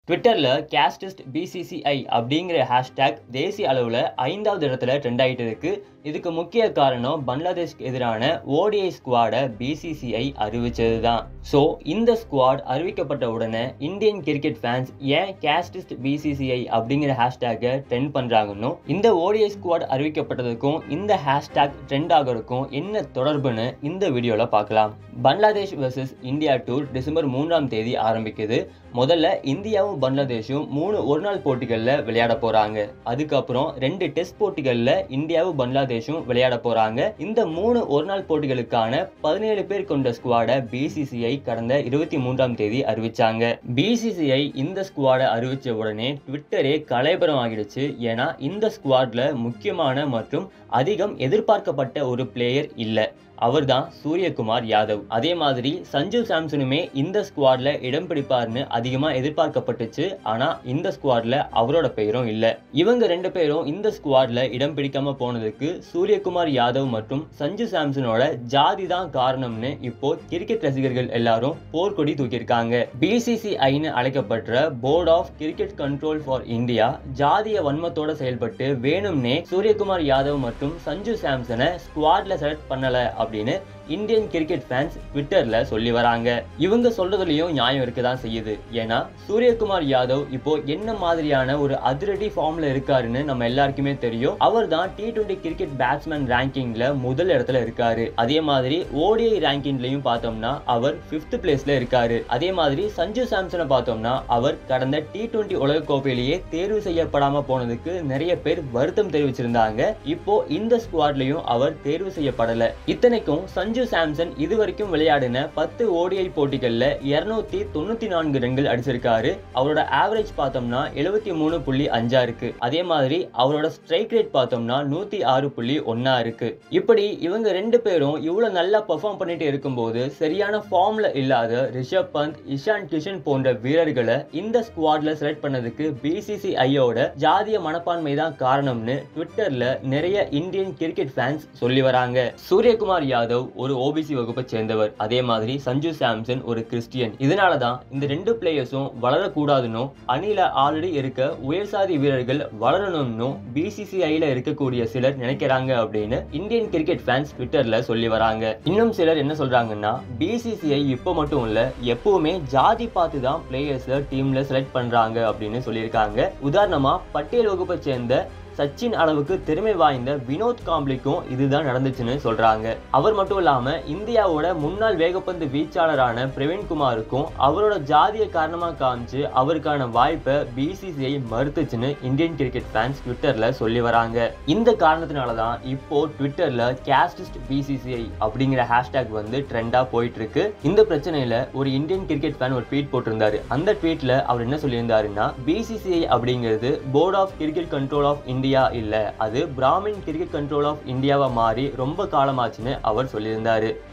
ட்விட்டரில் casteist BCCI அப்படிங்கிற hashtag தேசிய அளவில் ஐந்தாவது இடத்துல ட்ரெண்ட் ஆகிட்டு இருக்கு இதுக்கு முக்கிய காரணம் பங்களாதேஷ்க்கு எதிரான ஓடிஐ ஸ்குவாடை பிசிசிஐ அறிவிச்சது தான் ஸோ இந்த ஸ்குவாட் அறிவிக்கப்பட்ட உடனே இந்தியன் கிரிக்கெட் ஃபேன்ஸ் ஏன் கேஸ்டிஸ்ட் பிசிசிஐ அப்படிங்கிற ஹேஷ்டேக்கை ட்ரெண்ட் பண்ணுறாங்கன்னு இந்த ஓடிஐ ஸ்குவாட் அறிவிக்கப்பட்டதுக்கும் இந்த ஹேஷ்டேக் ட்ரெண்ட் ஆகிறதுக்கும் என்ன தொடர்புன்னு இந்த வீடியோவில் பார்க்கலாம் Bangladesh versus India tour December மூன்றாம் தேதி ஆரம்பிக்குது முதல்ல இந்தியாவும் பங்களாதேஷும் மூணு ஒரு நாள் போட்டிகளில் விளையாட போகிறாங்க அதுக்கப்புறம் ரெண்டு டெஸ்ட் போட்டிகளில் இந்தியாவும் பங்களாதேஷும் விளையாட போகிறாங்க இந்த மூணு ஒரு நாள் போட்டிகளுக்கான பதினேழு பேர் கொண்ட ஸ்குவாடை பிசிசிஐ கடந்த இருபத்தி மூன்றாம் தேதி அறிவிச்சாங்க பிசிசிஐ இந்த ஸ்குவாடை அறிவிச்ச உடனே ட்விட்டரே கலைபரம் ஆகிடுச்சு ஏன்னா இந்த ஸ்குவாட்ல முக்கியமான மற்றும் அதிகம் எதிர்பார்க்கப்பட்ட ஒரு பிளேயர் இல்லை அவர்தான் சூரியகுமார் யாதவ் அதே மாதிரி சஞ்சு சாம்சனுமே இந்த ஸ்குவாட்ல இடம் பிடிப்பார்னு அதிகமா எதிர்பார்க்கப்பட்டுச்சு ஆனா இந்த ஸ்குவாட்ல அவரோட பெயரும் இல்ல இவங்க ரெண்டு பேரும் இந்த ஸ்குவாட்ல இடம் பிடிக்காம போனதுக்கு சூரியகுமார் யாதவ் மற்றும் சஞ்சு சாம்சனோட ஜாதி தான் காரணம்னு இப்போ கிரிக்கெட் ரசிகர்கள் எல்லாரும் போர்க்கொடி தூக்கியிருக்காங்க பிசிசிஐன்னு அழைக்கப்படுற board of cricket control for India ஜாதிய வன்மத்தோட செயல்பட்டு வேணும்னே சூரியகுமார் யாதவ் மற்றும் சஞ்சு சாம்சனை ஸ்குவாட்ல செலக்ட் பண்ணல அப்படின்னு இந்தியன் கிரிக்கெட் ஃபேன்ஸ் ட்விட்டர்ல சொல்லி வராங்க இவங்க சொல்றதுலயும் நியாயம் இருக்க தான் செய்யுது ஏன்னா சூரியகுமார் யாதவ் இப்போ என்ன மாதிரியான ஒரு அதிரடி ஃபார்ம்ல இருக்காருன்னு நம்ம எல்லாருக்குமே தெரியும் அவர் தான் டி டுவெண்டி கிரிக்கெட் பேட்ஸ்மேன் ரேங்கிங்ல முதல் இடத்துல இருக்காரு அதே மாதிரி ஓடிஐ ரேங்கிங்லயும் பார்த்தோம்னா அவர் பிப்த் பிளேஸ்ல இருக்காரு அதே மாதிரி சஞ்சு சாம்சனை பார்த்தோம்னா அவர் கடந்த டி டுவெண்டி உலகக்கோப்பையிலேயே தேர்வு செய்யப்படாம போனதுக்கு நிறைய பேர் வருத்தம் தெரிவிச்சிருந்தாங்க இப்போ இந்த ஸ்குவாட்லயும் அவர் தேர்வு செய்யப்படல இத்தனைக்கும் சஞ்சு சாம்சன் இதுவரைக்கும் விளையாடின பத்து ஓடிஐ போட்டிகள்ல இருநூத்தி தொண்ணூத்தி நான்கு ரன்கள் அடிச்சிருக்காரு அவரோட ஆவரேஜ் பார்த்தோம்னா எழுபத்தி மூணு புள்ளி அஞ்சா இருக்கு அதே மாதிரி அவரோட ஸ்ட்ரைக் ரேட் பார்த்தோம்னா நூத்தி ஆறு புள்ளி ஒன்னா இருக்கு இப்படி இவங்க ரெண்டு பேரும் இவ்வளவு நல்லா பெர்ஃபார்ம் பண்ணிட்டு இருக்கும்போது சரியான ஃபார்ம்ல இல்லாத ரிஷப் பந்த் இஷான் கிஷன் போன்ற வீரர்களை இந்த ஸ்குவாட்ல செலக்ட் பண்ணதுக்கு பிசிசிஐயோட ஜாதிய மனப்பான்மை தான் காரணம்னு ட்விட்டர்ல நிறைய இந்தியன் கிரிக்கெட் ஃபேன்ஸ் சொல்லி வராங்க சூரியகுமார் யாதவ் ஒரு ஓபிசி வகுப்பை சேர்ந்தவர் அதே மாதிரி சஞ்சு சாம்சன் ஒரு கிறிஸ்டியன் இதனால தான் இந்த ரெண்டு பிளேயர்ஸும் வளரக்கூடாதுன்னு அணில ஆல்ரெடி இருக்க உயர்சாதி வீரர்கள் வளரணும்னு பிசிசிஐல இருக்கக்கூடிய சிலர் நினைக்கிறாங்க அப்படின்னு இந்தியன் கிரிக்கெட் ஃபேன்ஸ் ட்விட்டர்ல சொல்லி வராங்க இன்னும் சிலர் என்ன சொல்றாங்கன்னா பிசிசிஐ இப்போ மட்டும் இல்ல எப்பவுமே ஜாதி பார்த்து தான் பிளேயர்ஸை டீம்ல செலக்ட் பண்றாங்க அப்படின்னு சொல்லியிருக்காங்க உதாரணமா பட்டியல் வகுப்பை சேர்ந்த சச்சின் அளவுக்கு திறமை வாய்ந்த வினோத் காம்ப்ளிக்கும் இதுதான் நடந்துச்சுன்னு சொல்றாங்க அவர் மட்டும் இல்லாம இந்தியாவோட முன்னாள் வேகப்பந்து வீச்சாளரான பிரவீன்குமாருக்கும் அவரோட ஜாதிய காரணமா காமிச்சு அவருக்கான வாய்ப்பை பிசிசிஐ மறுத்துச்சுன்னு இந்தியன் கிரிக்கெட் ஃபேன்ஸ் ட்விட்டர்ல சொல்லி வராங்க இந்த காரணத்தினால தான் இப்போ ட்விட்டர்ல கேஸ்டிஸ்ட் பிசிசிஐ அப்படிங்கிற ஹேஷ்டேக் வந்து ட்ரெண்டா போயிட்டு இருக்கு இந்த பிரச்சனையில ஒரு இந்தியன் கிரிக்கெட் ஃபேன் ஒரு ட்வீட் போட்டிருந்தாரு அந்த ட்வீட்ல அவர் என்ன சொல்லியிருந்தாருன்னா பிசிசிஐ அப்படிங்கிறது board of cricket control of India India இல்ல அது பிராமின் கிரிக்கெட் கண்ட்ரோல் ஆஃப் இந்தியாவா மாறி ரொம்ப காலமாச்சுன்னு அவர் சொல்லியிருந்தாரு